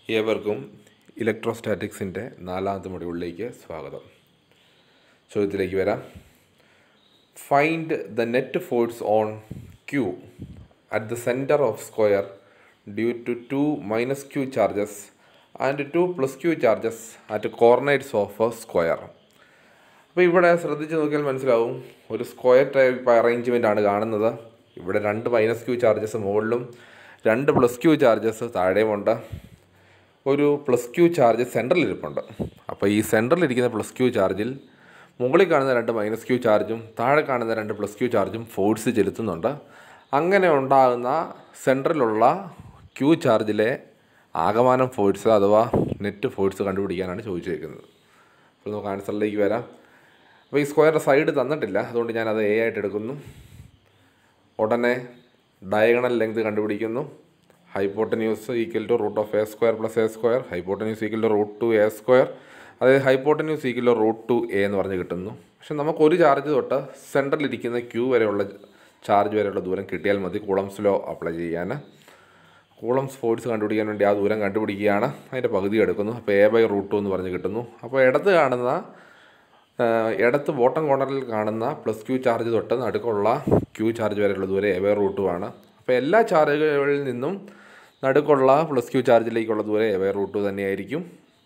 ഏവർക്കും ഇലക്ട്രോസ്റ്റാറ്റിക്സിൻ്റെ നാലാമത്തെ മൊഡ്യൂളിലേക്ക് സ്വാഗതം ചോദ്യത്തിലേക്ക് വരാം find the net force on q at the centre of square due to two minus q charges and two plus q charges at corners of a square അപ്പോൾ ഇവിടെ ശ്രദ്ധിച്ച് നോക്കിയാൽ മനസ്സിലാവും ഒരു സ്ക്വയർ ടൈപ്പ് അറേഞ്ച്മെൻ്റ് ആണ് കാണുന്നത് ഇവിടെ രണ്ട് മൈനസ് ക്യൂ ചാർജസ് മുകളിലും രണ്ട് പ്ലസ് ക്യൂ ചാർജസ് താഴെയുമുണ്ട് ഒരു പ്ലസ് ക്യൂ ചാർജ് സെൻറ്ററിൽ ഇരിപ്പുണ്ട് അപ്പോൾ ഈ സെൻറ്ററിൽ ഇരിക്കുന്ന പ്ലസ് ക്യൂ ചാർജിൽ മുകളിൽ കാണുന്ന രണ്ട് മൈനസ് ക്യൂ ചാർജും താഴെ കാണുന്ന രണ്ട് പ്ലസ് ക്യൂ ചാർജും ഫോഴ്സ് ചെലുത്തുന്നുണ്ട് അങ്ങനെ ഉണ്ടാകുന്ന സെൻറ്ററിലുള്ള ക്യൂ ചാർജിലെ ആകമാനം ഫോഴ്സ് അഥവാ നെറ്റ് ഫോഴ്സ് കണ്ടുപിടിക്കാനാണ് ചോദിച്ചേക്കുന്നത് അപ്പോൾ നമുക്ക് ആൻസറിലേക്ക് വരാം അപ്പോൾ ഈ സ്ക്വയറിൻ്റെ സൈഡ് തന്നിട്ടില്ല അതുകൊണ്ട് ഞാനത് എ ആയിട്ട് എടുക്കുന്നു ഉടനെ ഡയഗണൽ ലെങ്ത് കണ്ടുപിടിക്കുന്നു hypotenuse equal to root of a square plus a square hypotenuse equal to root two a square അതായത് hypotenuse equal to root two a എന്ന് പറഞ്ഞ് കിട്ടുന്നു പക്ഷെ നമുക്ക് ഒരു ചാർജ് തൊട്ട് സെൻറ്ററിലിരിക്കുന്ന ക്യൂ വരെയുള്ള ചാർജ് വരെയുള്ള ദൂരം കിട്ടിയാൽ മതി കൂളംസ് ലോ അപ്ലൈ ചെയ്യാൻ കൂളംസ് ഫോഴ്സ് കണ്ടുപിടിക്കാൻ വേണ്ടി ആ ദൂരം കണ്ടുപിടിക്കുകയാണ് അതിൻ്റെ പകുതി എടുക്കുന്നു അപ്പോൾ എ ബൈ റൂട്ട് ടു എന്ന് പറഞ്ഞ് കിട്ടുന്നു അപ്പോൾ ഇടത്ത് കാണുന്ന ഇടത്ത് ബോട്ടം കോർണറിൽ കാണുന്ന പ്ലസ് ക്യൂ ചാർജ് തൊട്ട് നടുക്കുള്ള ക്യൂ ചാർജ് വരെയുള്ള ദൂരം എ ബൈ റൂട്ട് ടു ആണ് അപ്പോൾ എല്ലാ ചാർജുകളിൽ നിന്നും നടുക്കുള്ള പ്ലസ് ക്യൂ ചാർജിലേക്കുള്ള ദൂരം എ ബൈ റൂട്ട് ടു തന്നെയായിരിക്കും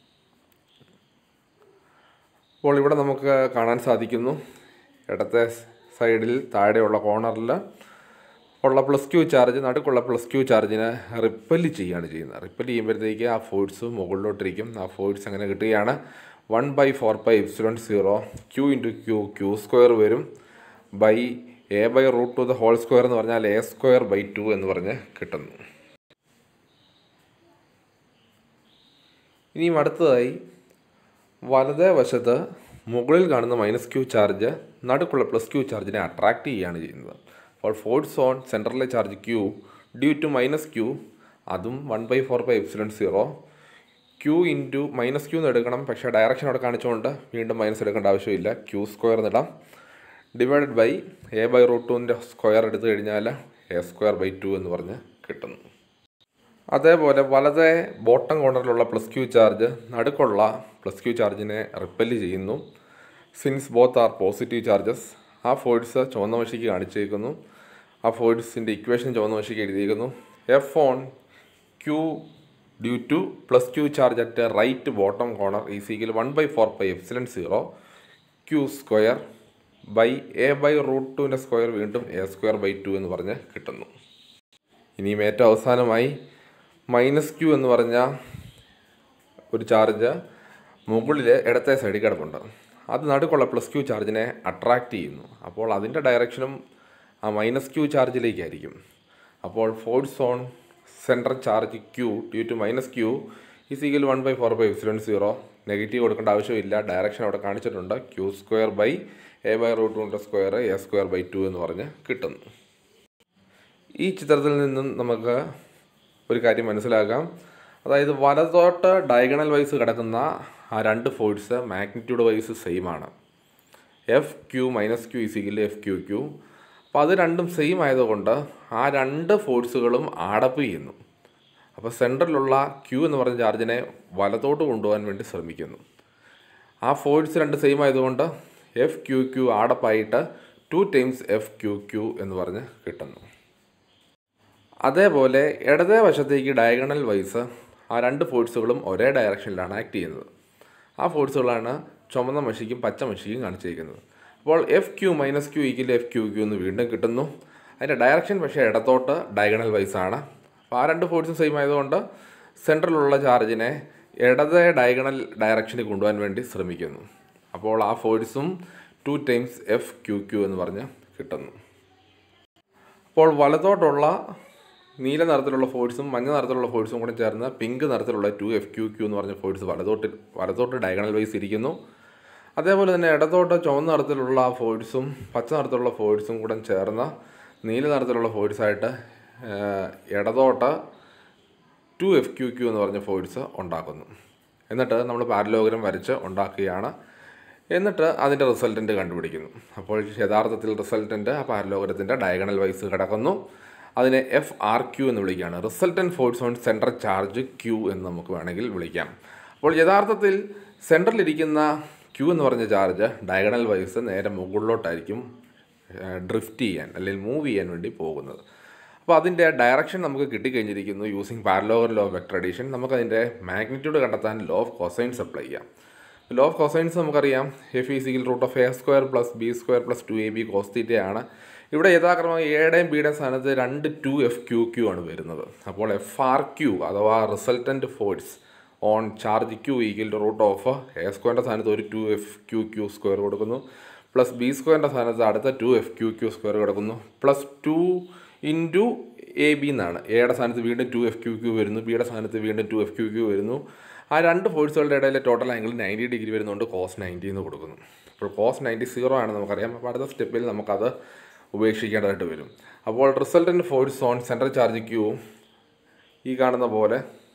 അപ്പോൾ ഇവിടെ നമുക്ക് കാണാൻ സാധിക്കുന്നു ഇടത്തെ സൈഡിൽ താഴെയുള്ള കോർണറിൽ ഉള്ള പ്ലസ് ക്യൂ ചാർജ് നടുക്കുള്ള പ്ലസ് ക്യൂ ചാർജിനെ റിപ്പല് ചെയ്യുകയാണ് ചെയ്യുന്നത് റിപ്പല് ചെയ്യുമ്പോഴത്തേക്ക് ആ ഫോഴ്സ് മുകളിലോട്ടിരിക്കും ആ ഫോഴ്സ് അങ്ങനെ കിട്ടുകയാണ് one by four by epsilon zero q into q q square വരും by a by root two the whole square എന്ന് പറഞ്ഞാൽ എ സ്ക്വയർ ബൈ ടു എന്ന് പറഞ്ഞ് കിട്ടുന്നു ഇനിയും അടുത്തതായി വലതേ വശത്ത് മുകളിൽ കാണുന്ന മൈനസ് ക്യൂ ചാർജ് നടുക്കുള്ള പ്ലസ് ക്യൂ ചാർജിനെ അട്രാക്റ്റ് ചെയ്യുകയാണ് ചെയ്യുന്നത് അപ്പോൾ ഫോഴ്സ് ഓൺ സെൻട്രലിലെ charge q due to minus q അതും one by four by epsilon zero q into minus q എന്ന് എടുക്കണം പക്ഷേ ഡയറക്ഷൻ അവിടെ കാണിച്ചുകൊണ്ട് വീണ്ടും മൈനസ് എടുക്കേണ്ട ആവശ്യമില്ല ക്യൂ സ്ക്വയർ എന്നിടാം divided by a by root ടുവിൻ്റെ സ്ക്വയർ എടുത്തു കഴിഞ്ഞാൽ എ സ്ക്വയർ ബൈ ടു എന്ന് പറഞ്ഞ് കിട്ടുന്നു അതേപോലെ വലതേ ബോട്ടം കോർണറിലുള്ള പ്ലസ് ക്യൂ ചാർജ് നടുക്കുള്ള പ്ലസ് ക്യൂ ചാർജിനെ റിപ്പല് ചെയ്യുന്നു since both are positive charges ആ ഫോഴ്സ് ചുവന്ന വശിക്ക് കാണിച്ചേക്കുന്നു ആ ഫോഴ്സിൻ്റെ ഇക്വേഷൻ ചുവന്ന വശിക്ക് എഴുതിയിരിക്കുന്നു F on q due to plus q charge at right bottom corner is equal one by four by epsilon zero q square by a by root ടുവിൻ്റെ സ്ക്വയർ വീണ്ടും എ സ്ക്വയർ ബൈ ടു എന്ന് പറഞ്ഞ് കിട്ടുന്നു ഇനിയും ഏറ്റവും അവസാനമായി minus q എന്ന് പറഞ്ഞ ഒരു ചാർജ് മുകളിൽ ഇടത്തെ സൈഡിൽ കിടപ്പുണ്ട് അത് നടുക്കുള്ള പ്ലസ് ക്യൂ ചാർജിനെ അട്രാക്റ്റ് ചെയ്യുന്നു അപ്പോൾ അതിൻ്റെ ഡയറക്ഷനും ആ മൈനസ് ക്യൂ ചാർജിലേക്കായിരിക്കും അപ്പോൾ force on central charge q due to minus q is equal one by four by epsilon zero negative കൊടുക്കേണ്ട ആവശ്യമില്ല ഡയറക്ഷൻ അവിടെ കാണിച്ചിട്ടുണ്ട് q square by a by root കൊണ്ട് square a square by two എന്ന് പറഞ്ഞ് കിട്ടുന്നു ഈ ചിത്രത്തിൽ നിന്നും നമുക്ക് ഒരു കാര്യം മനസ്സിലാക്കാം അതായത് വലതോട്ട് ഡയഗണൽ വൈസ് കിടക്കുന്ന ആ രണ്ട് ഫോഴ്സ് മാഗ്നിറ്റ്യൂഡ് വൈസ് സെയിം ആണ് F q minus q is equal F q q അപ്പോൾ അത് രണ്ടും സെയിം ആയതുകൊണ്ട് ആ രണ്ട് ഫോഴ്സുകളും ആടപ്പ് ചെയ്യുന്നു അപ്പോൾ സെൻറ്ററിലുള്ള ക്യൂ എന്ന് പറഞ്ഞ ചാർജിനെ വലത്തോട്ട് കൊണ്ടുപോകാൻ വേണ്ടി ശ്രമിക്കുന്നു ആ ഫോഴ്സ് രണ്ട് സെയിം ആയതുകൊണ്ട് എഫ് ക്യൂ ക്യൂ ആടപ്പായിട്ട് two times F q q എന്ന് പറഞ്ഞ് കിട്ടുന്നു അതേപോലെ ഇടതേ വശത്തേക്ക് ഡയഗണൽ വൈസ് ആ രണ്ട് ഫോഴ്സുകളും ഒരേ ഡയറക്ഷനിലാണ് ആക്ട് ചെയ്യുന്നത് ആ ഫോഴ്സുകളാണ് ചുമന്ന മഷിക്കും പച്ച മഷിക്കും കാണിച്ചിരിക്കുന്നത് അപ്പോൾ F q minus q equal F q q എന്ന് വീണ്ടും കിട്ടുന്നു അതിൻ്റെ ഡയറക്ഷൻ പക്ഷേ ഇടത്തോട്ട് ഡയഗണൽ വൈസ് ആണ് അപ്പോൾ ആ രണ്ട് ഫോഴ്സും സെയിം ആയതുകൊണ്ട് സെൻട്രലിലുള്ള ചാർജിനെ ഇടതേ ഡയഗണൽ ഡയറക്ഷനിൽ കൊണ്ടുപോകാൻ വേണ്ടി ശ്രമിക്കുന്നു അപ്പോൾ ആ ഫോഴ്സും two times F q q എന്ന് പറഞ്ഞ് കിട്ടുന്നു അപ്പോൾ വലത്തോട്ടുള്ള നീല നിറത്തിലുള്ള ഫോഴ്സും മഞ്ഞ നിറത്തിലുള്ള ഫോഴ്സും കൂടെ ചേർന്ന് പിങ്ക് നിറത്തിലുള്ള ടു എഫ് ക്യൂ ക്യൂ എന്ന് പറഞ്ഞ ഫോഴ്സ് വലത്തോട്ട് വലത്തോട്ട് ഡയഗണൽ വൈസ് ഇരിക്കുന്നു അതേപോലെ തന്നെ ഇടത്തോട്ട് ചുവന്ന നിറത്തിലുള്ള ഫോഴ്സും പച്ച നിറത്തിലുള്ള ഫോഴ്സും കൂടെ ചേർന്ന് നീല നിറത്തിലുള്ള ഫോഴ്സായിട്ട് ഇടത്തോട്ട് ടു എഫ് ക്യൂ ക്യൂ എന്ന് പറഞ്ഞ ഫോഴ്സ് ഉണ്ടാക്കുന്നു എന്നിട്ട് നമ്മൾ പാരലോഗ്രം വരച്ച് ഉണ്ടാക്കുകയാണ് എന്നിട്ട് അതിൻ്റെ റിസൾട്ടൻ്റ് കണ്ടുപിടിക്കുന്നു അപ്പോൾ യഥാർത്ഥത്തിൽ റിസൾട്ടൻ്റ് ആ പാരലോഗ്രത്തിൻ്റെ ഡയഗണൽ വൈസ് കിടക്കുന്നു അതിനെ എഫ് ആർ ക്യു എന്ന് വിളിക്കുകയാണ് resultant force on central charge q എന്ന് നമുക്ക് വേണമെങ്കിൽ വിളിക്കാം അപ്പോൾ യഥാർത്ഥത്തിൽ സെൻട്രലിരിക്കുന്ന ക്യൂ എന്ന് പറഞ്ഞ ചാർജ് ഡയഗണൽ വൈസ് നേരെ മുകളിലോട്ടായിരിക്കും ഡ്രിഫ്റ്റ് ചെയ്യാൻ അല്ലെങ്കിൽ മൂവ് ചെയ്യാൻ വേണ്ടി പോകുന്നത് അപ്പോൾ അതിൻ്റെ ഡയറക്ഷൻ നമുക്ക് കിട്ടിക്കഴിഞ്ഞിരിക്കുന്നു using parallelogram law of vector addition നമുക്കതിൻ്റെ മാഗ്നിറ്റ്യൂഡ് കണ്ടെത്താൻ ലോ ഓഫ് കൊസൈൻസ് അപ്ലൈ ചെയ്യാം ലോ ഓഫ് കൊസൈൻസ് നമുക്കറിയാം F is equal root of a square plus b square plus two a b കോസ്തീറ്റയാണ് ഇവിടെ യഥാക്രമം എയുടെയും ബിയുടെയും സ്ഥാനത്ത് രണ്ട് ടു എഫ് ക്യു ക്യു ആണ് വരുന്നത് അപ്പോൾ എഫ് ആർ ക്യു അഥവാ resultant force on charge q equal to root of a സ്ക്വയറിൻ്റെ സ്ഥാനത്ത് ഒരു two F q q square കൊടുക്കുന്നു പ്ലസ് ബി സ്ക്വയറിൻ്റെ സ്ഥാനത്ത് അടുത്ത two F q q square കിടക്കുന്നു plus two into a b എന്നാണ് എയുടെ സ്ഥാനത്ത് വീണ്ടും ടു എഫ് ക്യു ക്യു വരുന്നു ബിയുടെ സ്ഥാനത്ത് വീണ്ടും ടു എഫ് ക്യു ക്യു വരുന്നു ആ രണ്ട് ഫോഴ്സുകളുടെ ഇടയിലെ ടോട്ടൽ ആംഗിൾ നയൻറ്റി ഡിഗ്രി വരുന്നതുകൊണ്ട് കോസ് നയൻറ്റി എന്ന് കൊടുക്കുന്നു അപ്പോൾ കോസ് നയൻറ്റി സീറോ ആണ് നമുക്കറിയാം അപ്പോൾ അടുത്ത സ്റ്റെപ്പിൽ നമുക്കത് ഉപേക്ഷിക്കേണ്ടതായിട്ട് വരും അപ്പോൾ resultant force on central charge q ഈ കാണുന്ന പോലെ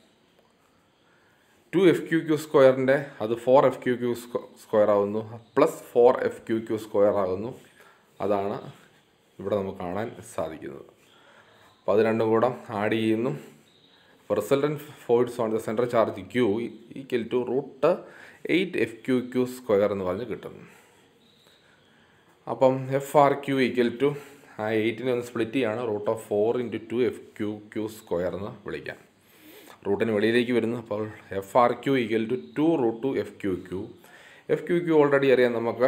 ടു എഫ് ക്യു ക്യു സ്ക്വയറിൻ്റെ അത് four F q q square ആകുന്നു plus four F q q square ആകുന്നു അതാണ് ഇവിടെ നമുക്ക് കാണാൻ സാധിക്കുന്നത് അപ്പോൾ അത് രണ്ടും കൂടെ ആഡ് ചെയ്യുന്നു അപ്പോൾ resultant force on the central charge q equal to root eight F q q square എന്ന് പറഞ്ഞ് കിട്ടുന്നു അപ്പം F R q equal to ആ എയ്റ്റിനെ ഒന്ന് സ്പ്ലിറ്റ് ചെയ്യാണ് root of four into two F q q square എന്ന് വിളിക്കാം റൂട്ടിന് വെളിയിലേക്ക് വരുന്നു അപ്പോൾ F R q equal to two root two F q q F q q already അറിയാം നമുക്ക്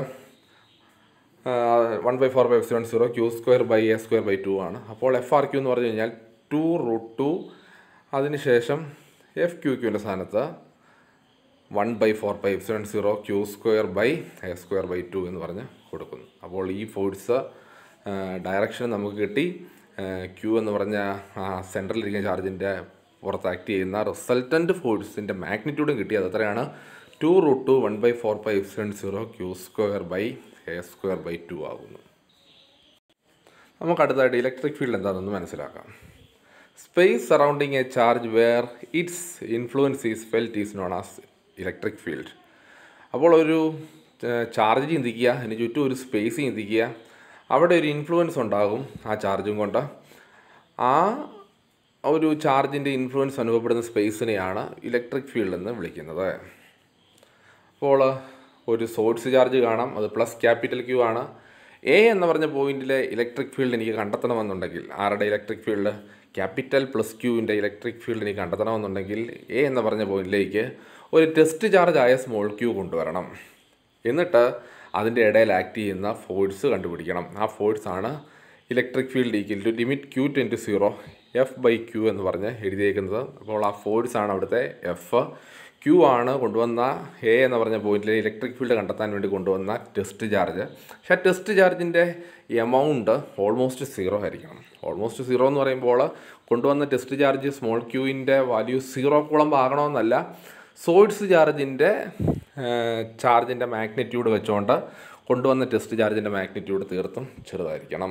one by four by epsilon zero q square by a square by two ആണ് അപ്പോൾ എഫ് ആർ ക്യു എന്ന് പറഞ്ഞു കഴിഞ്ഞാൽ two root two അതിനുശേഷം F q ക്യുവിൻ്റെ സ്ഥാനത്ത് one by four by epsilon zero q square by a square by two എന്ന് പറഞ്ഞ് കൊടുക്കുന്നു അപ്പോൾ ഈ ഫോഴ്സ് ഡയറക്ഷൻ നമുക്ക് കിട്ടി ക്യൂ എന്ന് പറഞ്ഞ ആ സെൻട്രലിരിക്കുന്ന ചാർജിൻ്റെ പുറത്ത് ആക്ട് ചെയ്യുന്ന റിസൾട്ടൻറ്റ് ഫോഴ്സിൻ്റെ മാഗ്നിറ്റ്യൂഡും കിട്ടി അത് എത്രയാണ് two root two one by four by epsilon zero q square by a square by two ആകുന്നു നമുക്ക് അടുത്തായിട്ട് ഇലക്ട്രിക് ഫീൽഡ് എന്താണെന്ന് മനസ്സിലാക്കാം space surrounding a charge where its influence is felt is known as electric field അപ്പോൾ ഒരു charge ചിന്തിക്കുക അതിന് ചുറ്റും ഒരു സ്പേസ് ചിന്തിക്കുക അവിടെ ഒരു ഇൻഫ്ലുവൻസ് ഉണ്ടാകും ആ ചാർജും കൊണ്ട് ആ ഒരു ചാർജിൻ്റെ ഇൻഫ്ലുവൻസ് അനുഭവപ്പെടുന്ന സ്പേസിനെയാണ് ഇലക്ട്രിക് ഫീൽഡ് എന്ന് വിളിക്കുന്നത് അപ്പോൾ ഒരു സോഴ്സ് ചാർജ് കാണാം അത് പ്ലസ് ക്യാപിറ്റൽ ക്യൂ ആണ് എ എന്ന് പറഞ്ഞ പോയിന്റിലെ ഇലക്ട്രിക് ഫീൽഡ് എനിക്ക് കണ്ടെത്തണമെന്നുണ്ടെങ്കിൽ ആരുടെ ഇലക്ട്രിക് ഫീൽഡ് ക്യാപിറ്റൽ പ്ലസ് ക്യൂവിൻ്റെ ഇലക്ട്രിക് ഫീൽഡ് എനിക്ക് കണ്ടെത്തണമെന്നുണ്ടെങ്കിൽ എ എന്ന് പറഞ്ഞ പോയിന്റിലേക്ക് ഒരു ടെസ്റ്റ് ചാർജ് ആയ സ്മോൾ ക്യൂ കൊണ്ടുവരണം എന്നിട്ട് അതിൻ്റെ ഇടയിൽ ആക്ട് ചെയ്യുന്ന ഫോഴ്സ് കണ്ടുപിടിക്കണം ആ ഫോഴ്സ് ആണ് electric field equal to limit q tends to zero F by q എന്ന് പറഞ്ഞ് എഴുതിയേക്കുന്നത് അപ്പോൾ ആ ഫോഴ്സ് ആണ് അവിടുത്തെ എഫ് ക്യൂ ആണ് കൊണ്ടുവന്ന എ എന്ന് പറഞ്ഞ പോയിന്റിൽ ഇലക്ട്രിക് ഫീൽഡ് കണ്ടെത്താൻ വേണ്ടി കൊണ്ടുവന്ന ടെസ്റ്റ് ചാർജ് പക്ഷേ ആ ടെസ്റ്റ് ചാർജിൻ്റെ എമൗണ്ട് ഓൾമോസ്റ്റ് സീറോ ആയിരിക്കണം ഓൾമോസ്റ്റ് സീറോ എന്ന് പറയുമ്പോൾ കൊണ്ടുവന്ന ടെസ്റ്റ് ചാർജ് സ്മോൾ ക്യൂവിൻ്റെ വാല്യൂ സീറോ കുളമ്പ് ആകണമെന്നല്ല സോഴ്സ് ചാർജിൻ്റെ ചാർജിൻ്റെ മാഗ്നിറ്റ്യൂഡ് വെച്ചുകൊണ്ട് കൊണ്ടുവന്ന ടെസ്റ്റ് ചാർജിൻ്റെ മാഗ്നിറ്റ്യൂഡ് തീർത്തും ചെറുതായിരിക്കണം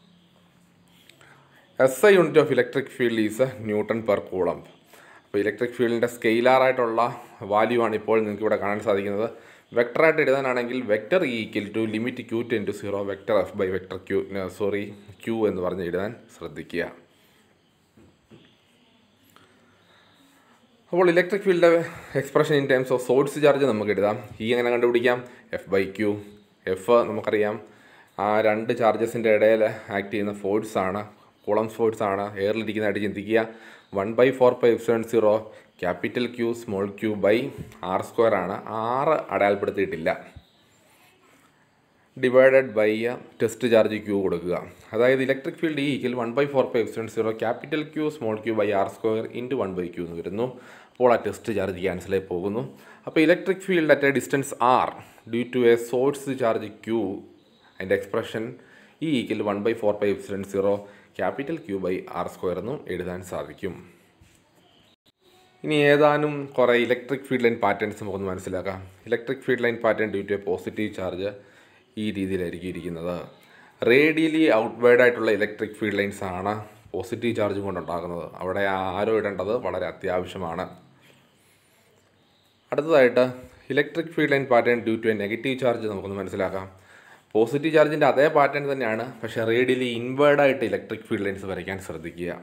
S I unit of electric field is newton per coulomb അപ്പോൾ ഇലക്ട്രിക് ഫീൽഡിൻ്റെ സ്കെയിലാറായിട്ടുള്ള വാല്യൂ ആണ് ഇപ്പോൾ നിങ്ങൾക്ക് ഇവിടെ കാണാൻ സാധിക്കുന്നത് വെക്ടറായിട്ട് എഴുതാനാണെങ്കിൽ vector equal to limit q tends to zero vector F by vector q sorry q എന്ന് പറഞ്ഞ് എഴുതാൻ ശ്രദ്ധിക്കുക അപ്പോൾ electric field expression in terms of source charge നമുക്ക് എഴുതാം ഈ എങ്ങനെ കണ്ടുപിടിക്കാം എഫ് ബൈ ക്യൂ എഫ് നമുക്കറിയാം ആ രണ്ട് ചാർജസിൻ്റെ ഇടയിൽ ആക്ട് ചെയ്യുന്ന ഫോഴ്സ് ആണ് കൂളം ഫോഴ്സ് ആണ് എയറിലിരിക്കുന്നതായിട്ട് ചിന്തിക്കുക one by four by epsilon zero capital Q small q by r square ആണ് ആറ് അടയാളപ്പെടുത്തിയിട്ടില്ല divided by test charge q കൊടുക്കുക അതായത് electric field equal one by four by epsilon zero capital Q small q by r square into one by q എന്ന് വരുന്നു അപ്പോൾ ആ test charge ക്യാൻസലായി പോകുന്നു അപ്പോൾ electric field at a distance r due to a source charge Q അതിൻ്റെ expression E equal one by four by epsilon zero capital Q by r square എന്നും എഴുതാൻ സാധിക്കും ഇനി ഏതാനും കുറേ ഇലക്ട്രിക് ഫീൽഡ് ലൈൻ പാറ്റേൺസ് നമുക്കൊന്ന് മനസ്സിലാക്കാം electric field line pattern due to a positive charge ഈ രീതിയിലായിരിക്കും ഇരിക്കുന്നത് റേഡിയലി ഔട്ട്വേർഡ് ആയിട്ടുള്ള ഇലക്ട്രിക് ഫീൽഡ് ലൈൻസ് ആണ് പോസിറ്റീവ് ചാർജ് കൊണ്ടുണ്ടാകുന്നത് അവിടെ ആരോ ഇടേണ്ടത് വളരെ അത്യാവശ്യമാണ് അടുത്തതായിട്ട് electric field line pattern due to a negative charge നമുക്കൊന്ന് മനസ്സിലാക്കാം പോസിറ്റീവ് ചാർജിൻ്റെ അതേ പാറ്റേൺ തന്നെയാണ് പക്ഷേ റേഡിയലി ഇൻവേർഡായിട്ട് ഇലക്ട്രിക് ഫീൽഡ് ലൈൻസ് വരയ്ക്കാൻ ശ്രദ്ധിക്കുക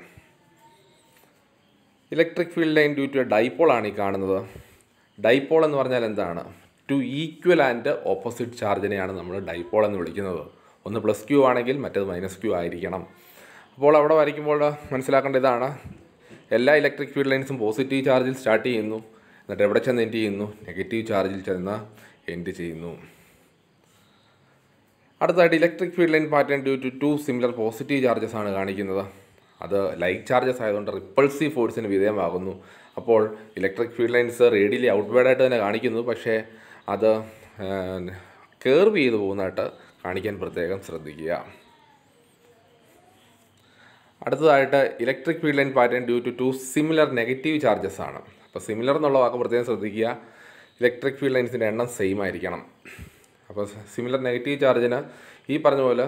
electric field line due to dipole ആണ് ഈ കാണുന്നത് ഡൈപോൾ എന്ന് പറഞ്ഞാൽ എന്താണ് ടു ഈക്വൽ ആൻഡ് ഓപ്പോസിറ്റ് ചാർജിനെയാണ് നമ്മൾ ഡൈപോൾ എന്ന് വിളിക്കുന്നത് ഒന്ന് പ്ലസ് ക്യൂ ആണെങ്കിൽ മറ്റേത് മൈനസ് ക്യൂ ആയിരിക്കണം അപ്പോൾ അവിടെ വരയ്ക്കുമ്പോൾ മനസ്സിലാക്കേണ്ട ഇതാണ് എല്ലാ ഇലക്ട്രിക് ഫീൽഡ് ലൈൻസും പോസിറ്റീവ് ചാർജിൽ സ്റ്റാർട്ട് ചെയ്യുന്നു എന്നിട്ട് എവിടെ ചെന്ന് എൻഡ് ചെയ്യുന്നു നെഗറ്റീവ് ചാർജിൽ ചെന്ന് എൻഡ് ചെയ്യുന്നു അടുത്തതായിട്ട് electric field line pattern due to two similar positive charges ആണ് കാണിക്കുന്നത് അത് ലൈറ്റ് ചാർജസ് ആയതുകൊണ്ട് റിപ്പൾസീവ് ഫോഴ്സിന് വിധേയമാകുന്നു അപ്പോൾ ഇലക്ട്രിക് ഫീൽഡ് ലൈൻസ് റേഡിയലി ഔട്ട്വേർഡായിട്ട് തന്നെ കാണിക്കുന്നു പക്ഷേ അത് കേർവ് ചെയ്ത് പോകുന്നതായിട്ട് കാണിക്കാൻ പ്രത്യേകം ശ്രദ്ധിക്കുക അടുത്തതായിട്ട് electric field line pattern due to two similar negative charges ആണ് അപ്പോൾ സിമിലർ എന്നുള്ള വാക്ക് പ്രത്യേകം ശ്രദ്ധിക്കുക ഇലക്ട്രിക് ഫീൽഡ് ലൈൻസിൻ്റെ എണ്ണം സെയിം ആയിരിക്കണം അപ്പോൾ സിമിലർ നെഗറ്റീവ് ചാർജിന് ഈ പറഞ്ഞ പോലെ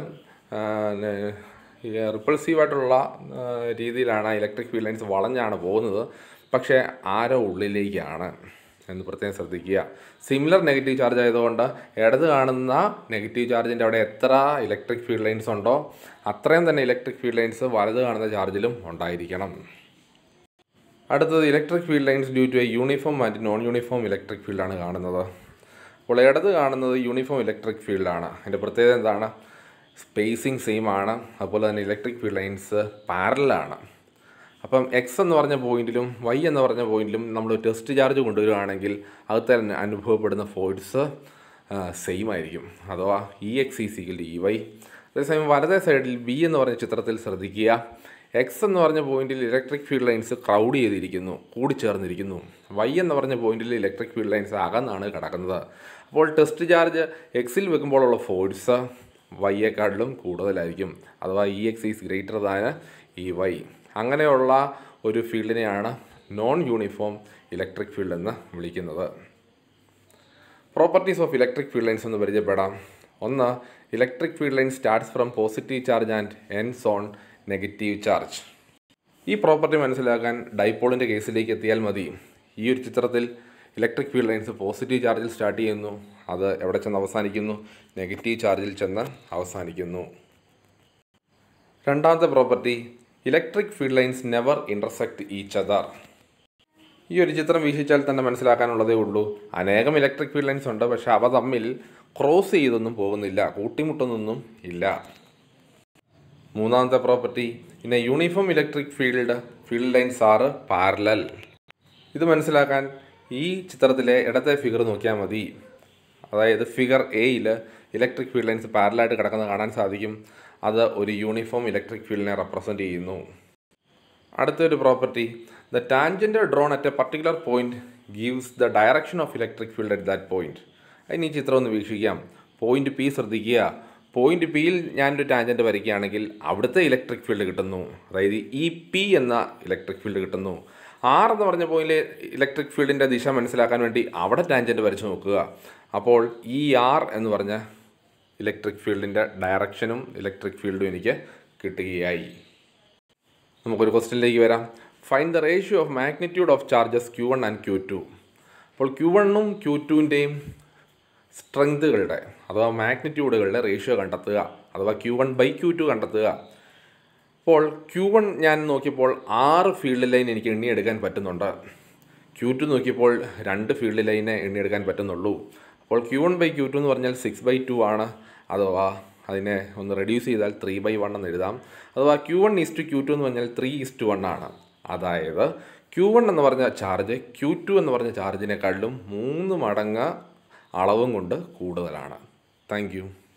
റിപ്പൾസീവായിട്ടുള്ള രീതിയിലാണ് ഇലക്ട്രിക് ഫീൽഡ് ലൈൻസ് വളഞ്ഞാണ് പോകുന്നത് പക്ഷേ ആരോ ഉള്ളിലേക്കാണ് എന്ന് പ്രത്യേകം ശ്രദ്ധിക്കുക സിമിലർ നെഗറ്റീവ് ചാർജ് ആയതുകൊണ്ട് ഇടത് കാണുന്ന നെഗറ്റീവ് ചാർജിൻ്റെ അവിടെ എത്ര ഇലക്ട്രിക് ഫീൽഡ് ലൈൻസ് ഉണ്ടോ അത്രയും തന്നെ ഇലക്ട്രിക് ഫീൽഡ് ലൈൻസ് വലത് കാണുന്ന ചാർജിലും ഉണ്ടായിരിക്കണം അടുത്തത് electric field lines due to a uniform and non uniform electric ഫീൽഡാണ് കാണുന്നത് അപ്പോൾ ഇടത് കാണുന്നത് യൂണിഫോം ഇലക്ട്രിക് ഫീൽഡാണ് അതിൻ്റെ പ്രത്യേകത എന്താണ് സ്പേസിങ് സെയിം ആണ് അതുപോലെ തന്നെ ഇലക്ട്രിക് ഫീൽഡ് ലൈൻസ് പാരലാണ് അപ്പം എക്സ് എന്ന് പറഞ്ഞ പോയിന്റിലും വൈ എന്ന് പറഞ്ഞ പോയിന്റിലും നമ്മൾ ടെസ്റ്റ് ചാർജ് കൊണ്ടുവരികയാണെങ്കിൽ അത് തന്നെ അനുഭവപ്പെടുന്ന ഫോഴ്സ് സെയിം ആയിരിക്കും അഥവാ E x is equal E y അതേസമയം വലതേ സൈഡിൽ ബി എന്ന് പറഞ്ഞ ചിത്രത്തിൽ ശ്രദ്ധിക്കുക എക്സ് എന്ന് പറഞ്ഞ പോയിന്റിൽ ഇലക്ട്രിക് ഫീൽഡ് ലൈൻസ് ക്രൗഡ് ചെയ്തിരിക്കുന്നു കൂടിച്ചേർന്നിരിക്കുന്നു വൈ എന്ന് പറഞ്ഞ പോയിന്റിൽ ഇലക്ട്രിക് ഫീൽഡ് ലൈൻസ് അകന്നാണ് കിടക്കുന്നത് അപ്പോൾ ടെസ്റ്റ് ചാർജ് എക്സിൽ വെക്കുമ്പോഴുള്ള ഫോഴ്സ് വൈയെക്കാട്ടിലും കൂടുതലായിരിക്കും അഥവാ E x is greater than E y അങ്ങനെയുള്ള ഒരു ഫീൽഡിനെയാണ് നോൺ യൂണിഫോം ഇലക്ട്രിക് ഫീൽഡ് എന്ന് വിളിക്കുന്നത് properties of electric field lines എന്ന് പരിചയപ്പെടാം ഒന്ന് electric field line starts from positive charge and ends on negative charge ഈ പ്രോപ്പർട്ടി മനസ്സിലാക്കാൻ ഡൈപോളിൻ്റെ കേസിലേക്ക് എത്തിയാൽ മതി ഈ ഒരു ചിത്രത്തിൽ ഇലക്ട്രിക് ഫീൽഡ് ലൈൻസ് പോസിറ്റീവ് ചാർജിൽ സ്റ്റാർട്ട് ചെയ്യുന്നു അത് എവിടെ ചെന്ന് അവസാനിക്കുന്നു നെഗറ്റീവ് ചാർജിൽ ചെന്ന് അവസാനിക്കുന്നു രണ്ടാമത്തെ property electric field lines never intersect each other ഈ ഒരു ചിത്രം വീക്ഷിച്ചാൽ തന്നെ മനസ്സിലാക്കാനുള്ളതേ ഉള്ളൂ അനേകം ഇലക്ട്രിക് ഫീൽഡ് ലൈൻസ് ഉണ്ട് പക്ഷേ അവ തമ്മിൽ ക്രോസ് ചെയ്തൊന്നും പോകുന്നില്ല കൂട്ടിമുട്ടുന്നൊന്നും ഇല്ല മൂന്നാമത്തെ property in a uniform electric field field lines are parallel ഇത് മനസ്സിലാക്കാൻ ഈ ചിത്രത്തിലെ ഇടത്തെ ഫിഗർ നോക്കിയാൽ മതി അതായത് ഫിഗർ എയിൽ ഇലക്ട്രിക് ഫീൽഡ് ലൈൻസ് പാരലായിട്ട് കിടക്കുന്നത് കാണാൻ സാധിക്കും അത് ഒരു യൂണിഫോം ഇലക്ട്രിക് ഫീൽഡിനെ റെപ്രസെൻറ്റ് ചെയ്യുന്നു അടുത്തൊരു property the tangent drawn at a particular point gives the direction of electric field at that point അതിന് ഈ ചിത്രം ഒന്ന് വീക്ഷിക്കാം പോയിന്റ് പി ശ്രദ്ധിക്കുക പോയിന്റ് പിയിൽ ഞാനൊരു ടാൻജൻറ്റ് വരയ്ക്കുകയാണെങ്കിൽ അവിടുത്തെ ഇലക്ട്രിക് ഫീൽഡ് കിട്ടുന്നു അതായത് ഇ പി എന്ന ഇലക്ട്രിക് ഫീൽഡ് കിട്ടുന്നു ആർ എന്ന് പറഞ്ഞ പോയിന്റിൽ ഇലക്ട്രിക് ഫീൽഡിൻ്റെ ദിശ മനസ്സിലാക്കാൻ വേണ്ടി അവിടെ ടാൻജൻറ്റ് വരച്ച് നോക്കുക അപ്പോൾ ഇ ആർ എന്ന് പറഞ്ഞ ഇലക്ട്രിക് ഫീൽഡിൻ്റെ ഡയറക്ഷനും ഇലക്ട്രിക് ഫീൽഡും എനിക്ക് കിട്ടുകയായി നമുക്കൊരു ക്വസ്റ്റ്യനിലേക്ക് വരാം find the ratio of magnitude of charges Q one and Q two അപ്പോൾ ക്യൂ വണ്ണും ക്യൂ ടുവിൻ്റെയും സ്ട്രെങ്തുകളുടെ അഥവാ മാഗ്നിറ്റ്യൂഡുകളുടെ റേഷ്യോ കണ്ടെത്തുക അഥവാ Q one by Q two കണ്ടെത്തുക അപ്പോൾ ക്യൂ വൺ ഞാൻ നോക്കിയപ്പോൾ ആറ് ഫീൽഡ് ലൈൻ എനിക്ക് എണ്ണിയെടുക്കാൻ പറ്റുന്നുണ്ട് ക്യൂ ടു നോക്കിയപ്പോൾ രണ്ട് ഫീൽഡ് ലൈനെ എണ്ണിയെടുക്കാൻ പറ്റുന്നുള്ളൂ അപ്പോൾ Q one by Q two എന്ന് പറഞ്ഞാൽ സിക്സ് ബൈ ടു ആണ് അഥവാ അതിനെ ഒന്ന് റെഡ്യൂസ് ചെയ്താൽ ത്രീ ബൈ വൺ എന്ന് എഴുതാം അഥവാ Q one is two Q two എന്ന് പറഞ്ഞാൽ ത്രീ ഈസ് ടു വൺ ആണ് അതായത് ക്യൂ വൺ എന്ന് പറഞ്ഞ ചാർജ് ക്യൂ ടു എന്ന് പറഞ്ഞ ചാർജിനെക്കാളിലും മൂന്ന് മടങ്ങ് അളവും കൊണ്ട് കൂടുതലാണ് താങ്ക് യു